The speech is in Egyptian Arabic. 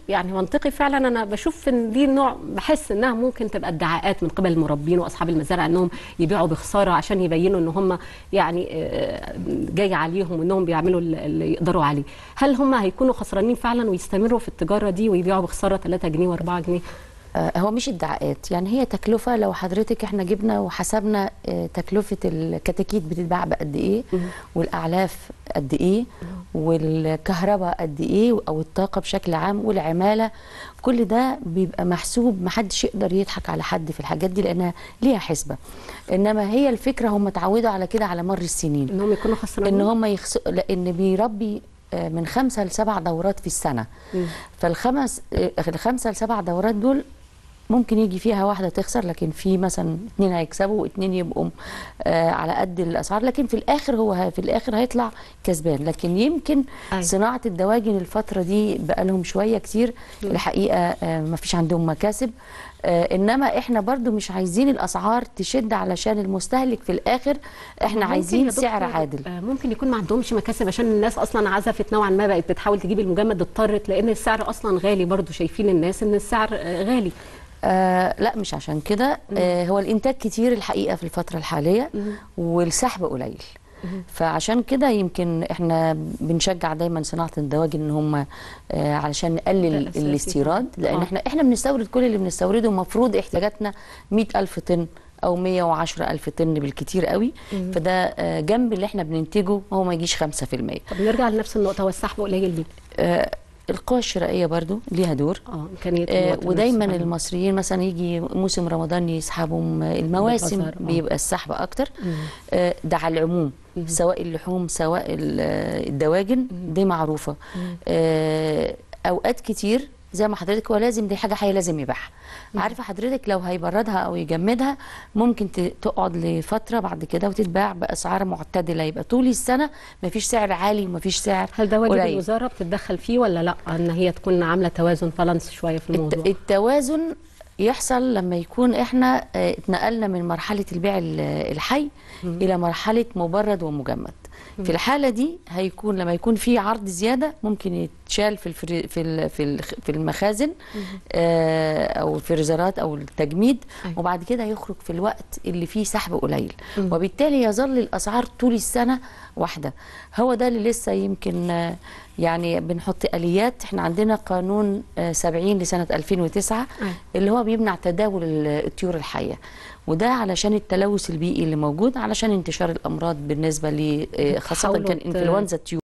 يعني منطقي فعلا انا بشوف ان دي نوع بحس انها ممكن تبقى ادعاءات من قبل المربين واصحاب المزارع انهم يبيعوا بخساره عشان يبينوا ان هم يعني آه، جاي عليهم وانهم بيعملوا اللي يقدروا عليه هل هم هيكونوا خسرانين فعلا ويستمروا في التجاره دي ويبيعوا بخساره 3 جنيه و4 جنيه آه، هو مش ادعاءات يعني هي تكلفة لو حضرتك احنا جبنا وحسبنا آه، تكلفة الكتاكيت بتتباع بقد ايه والأعلاف قد ايه والكهرباء قد ايه أو الطاقة بشكل عام والعمالة كل ده بيبقى محسوب محدش يقدر يضحك على حد في الحاجات دي لأنها ليها حسبة إنما هي الفكرة هم اتعودوا على كده على مر السنين انهم يكونوا خسرانين ان هم يخس... لان بيربي آه، من خمسة لسبع دورات في السنة فالخمس آه، الخمسة لسبع دورات دول ممكن يجي فيها واحدة تخسر لكن في مثلا اتنين هيكسبوا واتنين يبقوا آه على قد الأسعار لكن في الآخر هو ه- في الآخر هيطلع كسبان لكن يمكن أيوة. صناعة الدواجن الفترة دي بقالهم شوية كتير الحقيقة آه ما فيش عندهم مكاسب آه انما احنا برضو مش عايزين الاسعار تشد علشان المستهلك في الاخر احنا ممكن عايزين يا سعر دكتور، عادل آه، ممكن يكون ما عندهمش مكاسب عشان الناس اصلا عزفت نوعا ما بقت بتحاول تجيب المجمد اضطرت لان السعر اصلا غالي برضو شايفين الناس ان السعر آه، غالي آه لا مش عشان كده آه هو الانتاج كتير الحقيقه في الفتره الحاليه والسحب قليل فعشان كده يمكن احنا بنشجع دايما صناعه الدواجن ان هم آه علشان نقلل ده أساسي الاستيراد طبعاً. لان آه. احنا احنا بنستورد كل اللي بنستورده المفروض احتياجاتنا 100000 طن او 110000 طن بالكتير قوي فده آه جنب اللي احنا بننتجه هو ما يجيش 5% طب نرجع لنفس النقطه هو السحب قليل ليه؟ آه القوى الشرائيه برضو ليها دور اه امكانيه آه، المواطن ودايما نفسه. المصريين مثلا يجي موسم رمضان يسحبوا م- المواسم بالبازار، آه. بيبقى السحب اكتر آه، ده على العموم سواء اللحوم سواء ال- آه، الدواجن دي معروفه آه، اوقات كتير زي ما حضرتك هو لازم دي حاجه حيه لازم يبيعها عارفه حضرتك لو هيبردها او يجمدها ممكن ت- تقعد لفتره بعد كده وتتباع باسعار معتدله يبقى طول السنه مفيش سعر عالي ومفيش سعر هل ده واجب قليل. الوزاره بتتدخل فيه ولا لا ان هي تكون عامله توازن بالانس شويه في الموضوع الت- التوازن يحصل لما يكون احنا آه، اتنقلنا من مرحله البيع ال- الحي الى مرحله مبرد ومجمد في الحاله دي هيكون لما يكون في عرض زياده ممكن يتشال في الفري في ال- في الخ- في المخازن آه، او الفريزرات او التجميد أيوة. وبعد كده يخرج في الوقت اللي فيه سحب قليل وبالتالي يظل الاسعار طول السنه واحده هو ده اللي لسه يمكن آه، يعني بنحط اليات احنا عندنا قانون آه، 70 لسنه 2009 أيوة. اللي هو بيمنع تداول ال- الطيور الحيه وده علشان التلوث البيئي اللي موجود علشان انتشار الامراض بالنسبه ل آه، خاصه بتحاولوا كان ت- انفلونزا الطيور